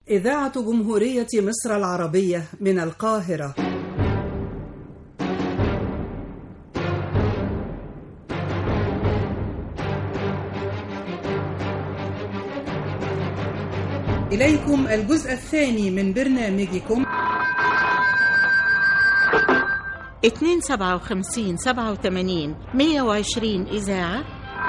إذاعة جمهورية مصر العربية من القاهرة إليكم الجزء الثاني من برنامجكم 257 87 120 إذاعة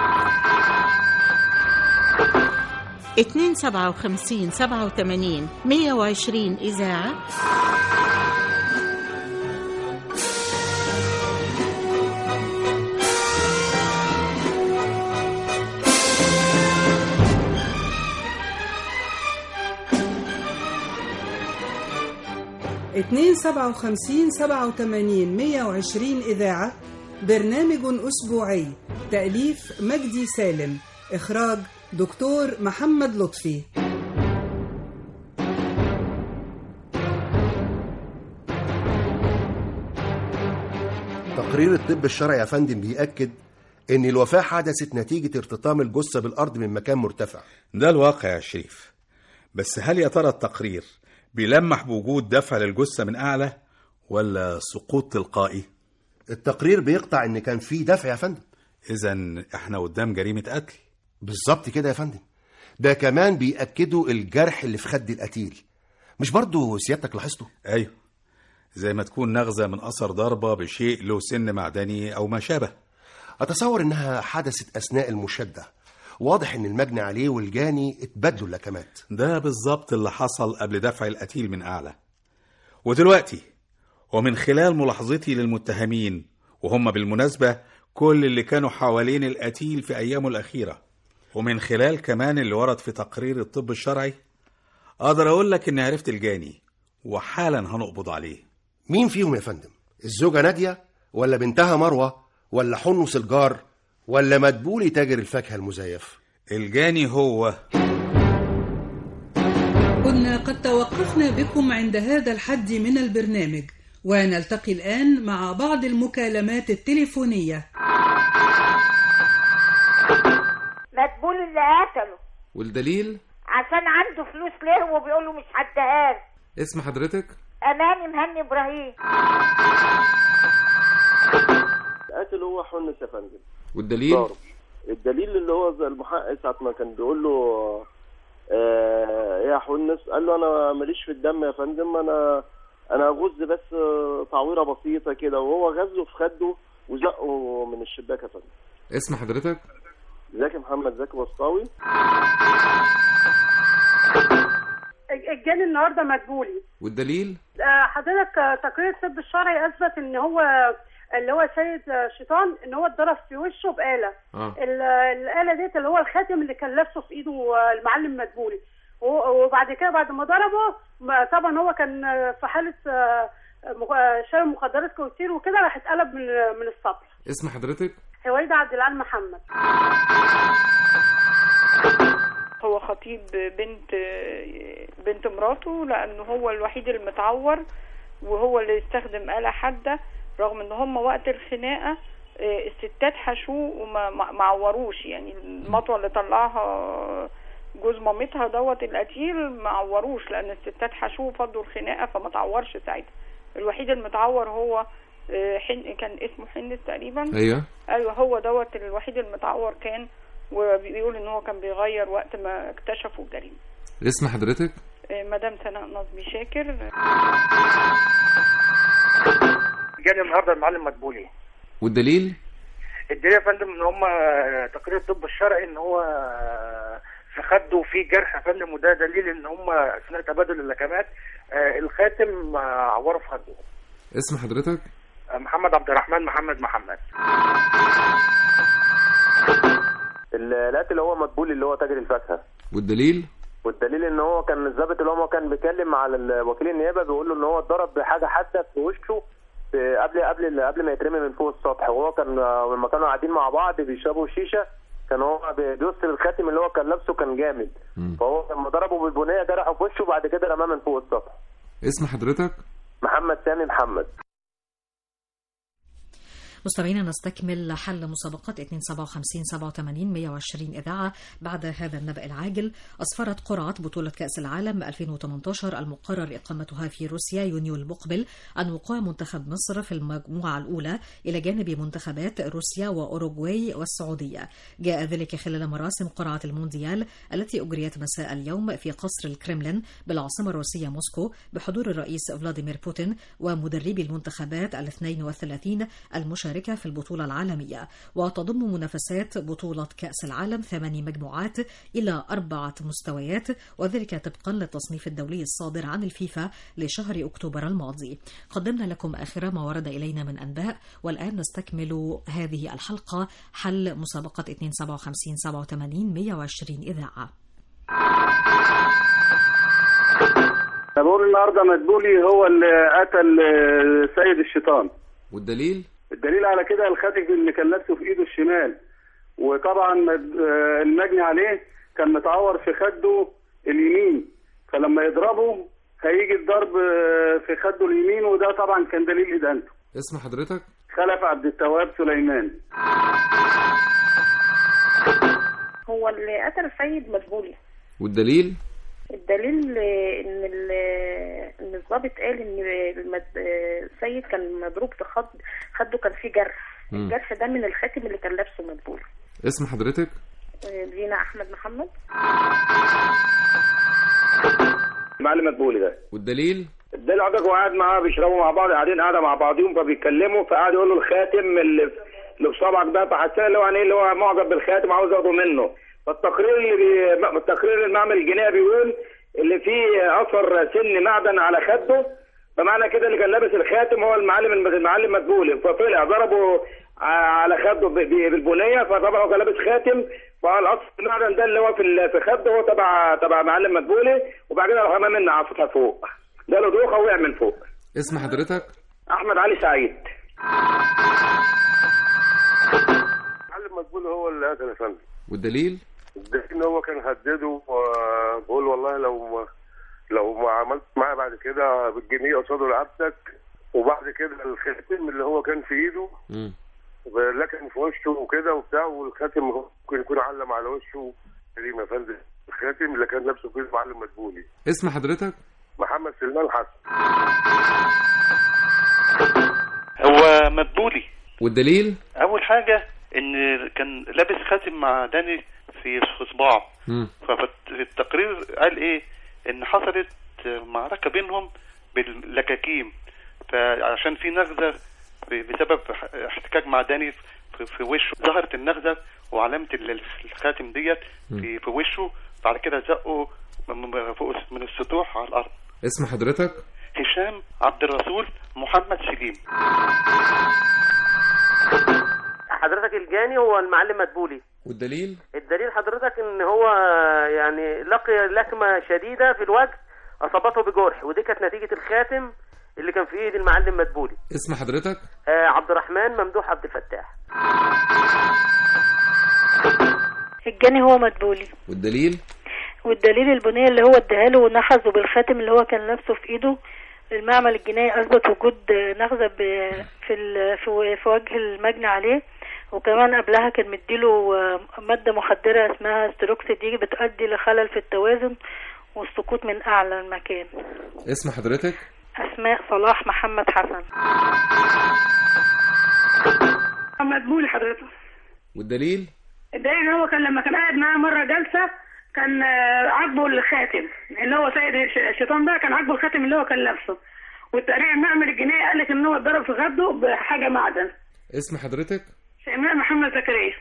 257 87 120 إذاعة اتنين سبعة وخمسين سبعة وتمانين مية وعشرين إذاعة برنامج أسبوعي تأليف مجدي سالم إخراج دكتور محمد لطفي تقرير الطب الشرعي يا فندم بيأكد إن الوفاة حدثت نتيجة ارتطام الجثة بالأرض من مكان مرتفع ده الواقع يا شريف بس هل يا ترى التقرير بيلمح بوجود دفع للجثة من أعلى ولا سقوط تلقائي؟ التقرير بيقطع إن كان في دفع يا فندم إذا إحنا قدام جريمة قتل بالظبط كده يا فندم ده كمان بيأكدوا الجرح اللي في خد القتيل مش برضو سيادتك لاحظته أيوه زي ما تكون نغزة من أثر ضربة بشيء له سن معدني أو ما شابه أتصور إنها حدثت أثناء المشدة واضح إن المجني عليه والجاني اتبادلوا اللكمات ده بالظبط اللي حصل قبل دفع القتيل من أعلى ودلوقتي ومن خلال ملاحظتي للمتهمين وهم بالمناسبة كل اللي كانوا حوالين القتيل في أيامه الأخيرة ومن خلال كمان اللي ورد في تقرير الطب الشرعي أقدر أقول لك إني عرفت الجاني وحالا هنقبض عليه مين فيهم يا فندم الزوجة نادية ولا بنتها مروة ولا حنس الجار ولا مدبولي تاجر الفاكهة المزيف الجاني هو كنا قد توقفنا بكم عند هذا الحد من البرنامج ونلتقي الآن مع بعض المكالمات التليفونية مدبول اللي قتله والدليل عشان عنده فلوس ليه وبيقول له مش هديها له. اسم حضرتك اماني مهني ابراهيم قاتل هو حنس يا فندم والدليل ضارب الدليل اللي هو زي المحقق ساعة ما كان بيقول له آه يا حنس قال له انا ماليش في الدم يا فندم انا انا غز بس تعويره بسيطه كده وهو غزه في خده وزقه من الشباك يا فندم اسم حضرتك زكي محمد زكي بسطاوي الجاني النهارده مدبولي والدليل آه، حضرتك آه، تقرير الطب الشرعي اثبت ان هو اللي هو سيد آه، شيطان ان هو اتضرب في وشه بآلة اه ال- الآلة ديت اللي هو الخاتم اللي كان لابسه في ايده آه، المعلم مدبولي و- وبعد كده بعد ما ضربه ما- طبعا هو كان آه، في حالة آه، مخ- آه، شرب مخدرات كتير وكده راح اتقلب من من السطح اسم حضرتك هويدا عبد العال محمد هو خطيب بنت بنت مراته لانه هو الوحيد المتعور وهو اللي استخدم آلة حادة رغم ان هم وقت الخناقة آه، الستات حشوه وما ما ما عوروش يعني المطوة اللي طلعها جوز مامتها دوت القتيل ما عوروش لان الستات حشوه وفضوا الخناقة فما تعورش ساعتها الوحيد المتعور هو آه، حن كان اسمه حنس تقريبا ايوه ايوه هو دوت الوحيد المتعور كان وبيقول ان هو كان بيغير وقت ما اكتشفوا الجريمه اسم حضرتك آه، مدام سناء نظمي شاكر جاني النهارده المعلم مدبولي والدليل الدليل يا فندم ان هم تقرير الطب الشرعي ان هو في خده في جرح يا فندم وده دليل ان هم اثناء تبادل اللكمات آه، الخاتم آه، عوره في خده اسم حضرتك آه، محمد عبد الرحمن محمد محمد القاتل هو مدبولي اللي هو تاجر الفاكهه والدليل والدليل ان هو كان الضابط اللي هو كان بيتكلم على ال- وكيل النيابه بيقول له ان هو اتضرب بحاجه حاده في وشه في- قبل قبل قبل ما يترمي من فوق السطح وهو كان لما كانوا قاعدين مع بعض بيشربوا شيشه كان هو بي- بيوصل الخاتم اللي هو كان لابسه كان جامد مم. فهو لما ضربه بالبنيه جرحه في وشه وبعد كده رماه من فوق السطح اسم حضرتك محمد سامي محمد مستمعينا نستكمل حل مسابقة 257 87 120 إذاعة بعد هذا النبأ العاجل أسفرت قرعة بطولة كأس العالم 2018 المقرر إقامتها في روسيا يونيو المقبل عن وقوع منتخب مصر في المجموعة الأولى إلى جانب منتخبات روسيا وأوروغواي والسعودية جاء ذلك خلال مراسم قرعة المونديال التي أجريت مساء اليوم في قصر الكرملين بالعاصمة الروسية موسكو بحضور الرئيس فلاديمير بوتين ومدربي المنتخبات ال 32 المشاركة في البطولة العالمية وتضم منافسات بطولة كأس العالم ثماني مجموعات إلى أربعة مستويات وذلك طبقا للتصنيف الدولي الصادر عن الفيفا لشهر أكتوبر الماضي قدمنا لكم آخر ما ورد إلينا من أنباء والآن نستكمل هذه الحلقة حل مسابقة 257 87 120 إذاعة أنا بقول النهارده مدبولي هو اللي قتل آه، سيد الشيطان والدليل الدليل على كده الخاتم اللي كان لابسه في ايده الشمال وطبعا مد- آه، المجني عليه كان متعور في خده اليمين فلما يضربه هيجي الضرب آه، في خده اليمين وده طبعا كان دليل ادانته اسم حضرتك خلف عبد التواب سليمان هو اللي قتل سيد مدبولي والدليل الدليل آه، ان ال- ان الضابط قال ان المد- آه، السيد كان مضروب في خد خده كان فيه جرح مم. الجرح ده من الخاتم اللي كان لابسه مدبولي اسم حضرتك آه، لينا احمد محمد المعلم مدبولي ده والدليل ده اللي عندك وقاعد معاه بيشربوا مع بعض قاعدين قاعده مع بعضهم فبيتكلموا فقعد يقول له الخاتم اللي اللي في صبعك ده فحسينا اللي هو يعني إيه اللي هو معجب بالخاتم عاوز ياخده منه فالتقرير اللي بي... التقرير المعمل الجنائي بيقول اللي فيه اثر سن معدن على خده فمعنى كده اللي كان لابس الخاتم هو المعلم المعلم مدبولي فطلع ضربه ع- على خده ب- ب- بالبنيه فطبعا هو كان لابس خاتم فالاصل المعدن ده اللي هو في ال- في خده هو تبع تبع معلم مدبولي وبعد كده راح رماه منه على السطح فوق ده له دوخه وقع من فوق اسم حضرتك احمد علي سعيد معلم مدبولي هو اللي قتل يا فندم والدليل الدليل ان هو كان هدده وبقول والله لو لو ما عملت معايا بعد كده بالجنيه قصاده لعبتك وبعد كده الخاتم اللي هو كان في ايده مم. لكن في وشه وكده وبتاع والخاتم ممكن يكون علم على وشه كريم يا فندم الخاتم اللي كان لابسه فيه المعلم مدبولي اسم حضرتك محمد سلمان حسن هو مدبولي والدليل اول حاجه ان كان لابس خاتم معدني في في صباعه مم. ففي التقرير قال ايه ان حصلت معركه بينهم باللكاكيم فعشان في نغزه ب- بسبب احتكاك معدني في, في وشه ظهرت النغزه وعلامه ال- الخاتم ديت في, في وشه بعد كده زقه من- فوق من السطوح على الارض اسم حضرتك هشام عبد الرسول محمد سليم حضرتك الجاني هو المعلم مدبولي والدليل الدليل حضرتك ان هو يعني لقي لكمه شديده في الوجه اصابته بجرح ودي كانت نتيجه الخاتم اللي كان في ايد المعلم مدبولي اسم حضرتك آه عبد الرحمن ممدوح عبد الفتاح الجاني هو مدبولي والدليل والدليل البنية اللي هو اداها له ونحزه بالخاتم اللي هو كان لابسه في ايده المعمل الجنائي اثبت وجود نغزه ب- في ال- في في وجه المجني عليه وكمان قبلها كان مديله ماده مخدره اسمها ستروكس دي بتؤدي لخلل في التوازن والسقوط من اعلى المكان اسم حضرتك اسماء صلاح محمد حسن مدبولي حضرتك والدليل الدليل ان هو كان لما كان قاعد معاه مره جلسه كان آه، عاجبه الخاتم اللي هو سيد الش- الشيطان ده كان عاجبه الخاتم اللي هو كان لابسه والتقرير المعمل الجنائي قال لك ان هو اتضرب في خده بحاجه معدن اسم حضرتك شيماء محمد زكريا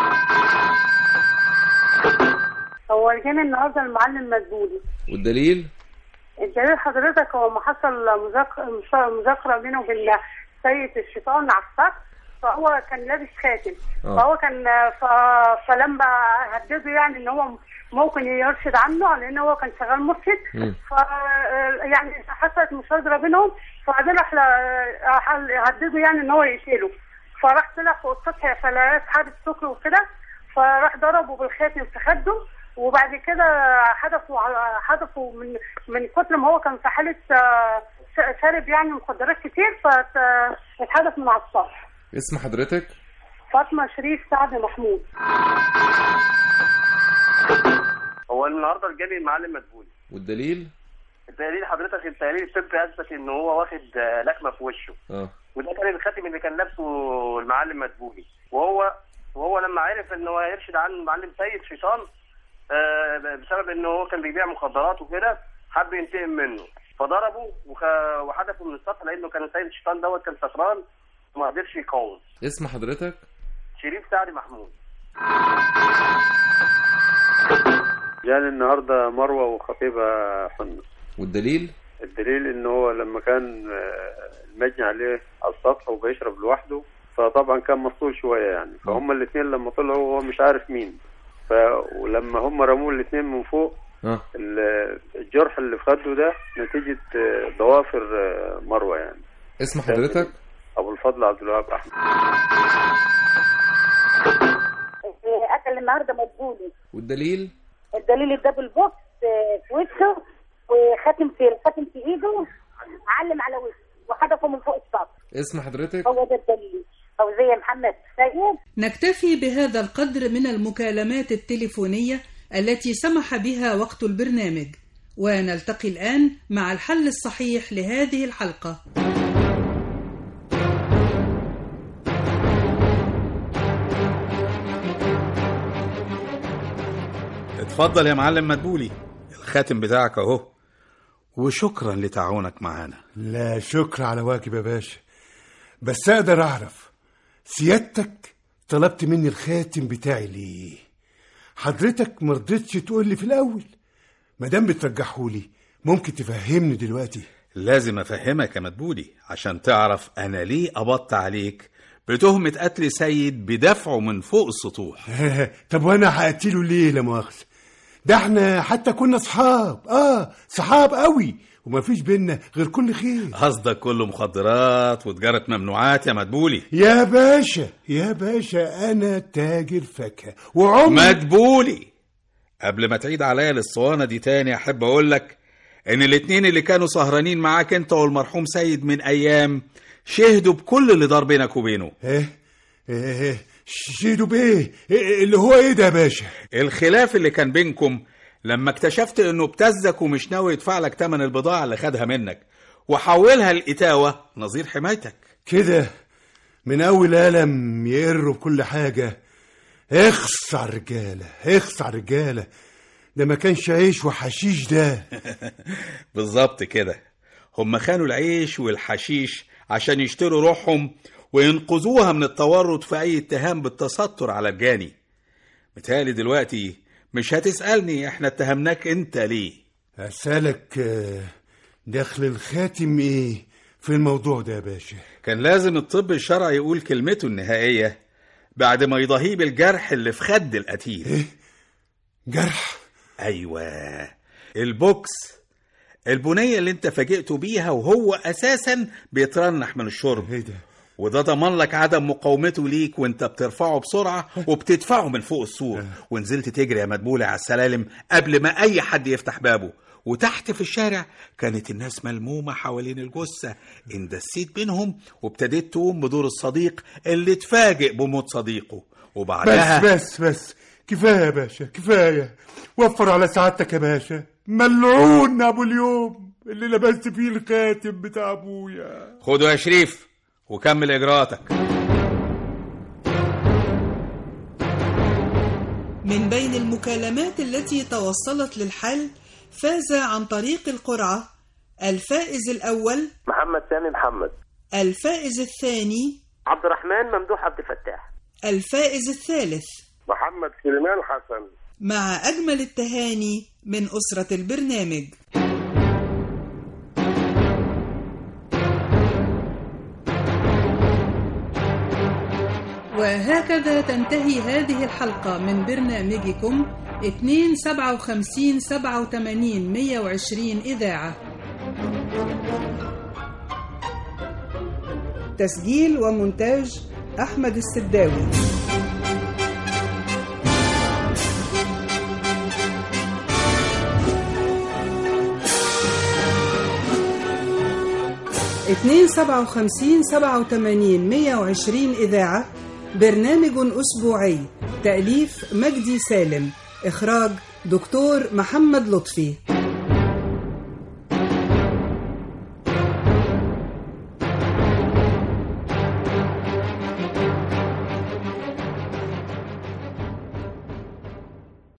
هو كان النهارده المعلم مدبولي والدليل الدليل حضرتك هو ما حصل مذاك- مش- مذاكره بينه وبين سيد الشيطان على السطح فهو كان لابس خاتم آه. فهو كان ف... فلما هدده يعني ان هو ممكن يرشد عنه لان هو كان شغال مرشد مم. ف يعني حصلت مشاجره بينهم فبعدين راح ل- راح هدده يعني ان هو يقتله فراح طلع فوق السطح فلقى حادث سكر وكده فراح ضربه بالخاتم في خده وبعد كده حدفوا على حدفوا من من كتر ما هو كان في حاله آه، ش- شارب يعني مخدرات كتير فاتحدف من على السطح اسم حضرتك فاطمه شريف سعد محمود هو النهارده الجاني المعلم مدبولي والدليل الدليل حضرتك التقرير الطبي اثبت ان هو واخد آه، لكمه في وشه اه وده كان الخاتم اللي كان لابسه المعلم مدبولي وهو وهو لما عرف ان هو هيرشد عن المعلم سيد شيطان آه، بسبب ان هو كان بيبيع مخدرات وكده حب ينتقم منه فضربه وخ- وحدفه من السطح لانه كان سيد الشيطان دوت كان سكران وما قدرش يقاوم اسم حضرتك شريف سعد محمود جاني النهارده مروه وخطيبها حنة والدليل الدليل ان هو لما كان آه، المجني عليه على السطح وبيشرب لوحده فطبعا كان مسطول شويه يعني فهم الاثنين لما طلعوا هو مش عارف مين ف ولما هم رموه الاثنين من فوق اه ال- الجرح اللي في خده ده نتيجه آه، ضوافر آه، مروه يعني اسم حضرتك ابو الفضل عبد الوهاب احمد قتل النهارده مدبولي والدليل الدليل الدبل بوكس آه، في وشه وخاتم في الخاتم في ايده علم على وشه وحدفه من فوق السطح اسم حضرتك هو ده الدليل فوزية محمد سيد نكتفي بهذا القدر من المكالمات التليفونية التي سمح بها وقت البرنامج ونلتقي الآن مع الحل الصحيح لهذه الحلقة اتفضل يا معلم مدبولي الخاتم بتاعك اهو وشكرا لتعاونك معانا لا شكر على واجب يا باشا بس اقدر اعرف سيادتك طلبت مني الخاتم بتاعي ليه حضرتك مرضتش تقول لي في الاول مادام بترجحهولي ممكن تفهمني دلوقتي لازم افهمك يا مدبولي عشان تعرف انا ليه قبضت عليك بتهمة قتل سيد بدفعه من فوق السطوح طب وانا هقتله ليه لا مؤاخذه ده احنا حتى كنا صحاب اه صحاب قوي ومفيش بينا غير كل خير قصدك كله مخدرات وتجارة ممنوعات يا مدبولي يا باشا يا باشا انا تاجر فاكهه وعمري مدبولي قبل ما تعيد عليا الاسطوانة دي تاني احب اقول لك ان الاتنين اللي كانوا سهرانين معاك انت والمرحوم سيد من ايام شهدوا بكل اللي دار بينك وبينه ايه ايه شيدو بايه إيه اللي هو ايه ده يا باشا الخلاف اللي كان بينكم لما اكتشفت انه ابتزك ومش ناوي يدفع لك تمن البضاعة اللي خدها منك وحولها لإتاوة نظير حمايتك كده من اول قلم يقروا بكل حاجه اخص على الرجاله اخص على الرجاله ده ما كانش عيش وحشيش ده بالظبط كده هم خانوا العيش والحشيش عشان يشتروا روحهم وينقذوها من التورط في أي اتهام بالتستر على الجاني متهيألي دلوقتي مش هتسألني احنا اتهمناك انت ليه اسالك آه، دخل الخاتم ايه في الموضوع ده يا باشا كان لازم الطب الشرعي يقول كلمته النهائية بعد ما يضاهيه بالجرح اللي في خد القتيل ايه جرح ايوه البوكس البنية اللي انت فاجئته بيها وهو اساسا بيترنح من الشرب ايه ده وده ضمن لك عدم مقاومته ليك وانت بترفعه بسرعة وبتدفعه من فوق السور ونزلت تجري يا مدبولة على السلالم قبل ما اي حد يفتح بابه وتحت في الشارع كانت الناس ملمومة حوالين الجثة اندسيت بينهم وابتديت تقوم بدور الصديق اللي اتفاجئ بموت صديقه وبعدها بس بس بس كفايه يا باشا كفايه وفر على سعادتك يا باشا ملعون ابو اليوم اللي لبست فيه الخاتم بتاع ابويا خده يا شريف وكمل اجراءاتك من بين المكالمات التي توصلت للحل فاز عن طريق القرعة الفائز الأول محمد سامي محمد الفائز الثاني عبد الرحمن ممدوح عبد الفتاح الفائز الثالث محمد سليمان حسن مع أجمل التهاني من أسرة البرنامج وهكذا تنتهي هذه الحلقة من برنامجكم 257 87 120 إذاعة تسجيل ومونتاج أحمد السداوي 257 87 120 إذاعة برنامج أسبوعي تأليف مجدي سالم إخراج دكتور محمد لطفي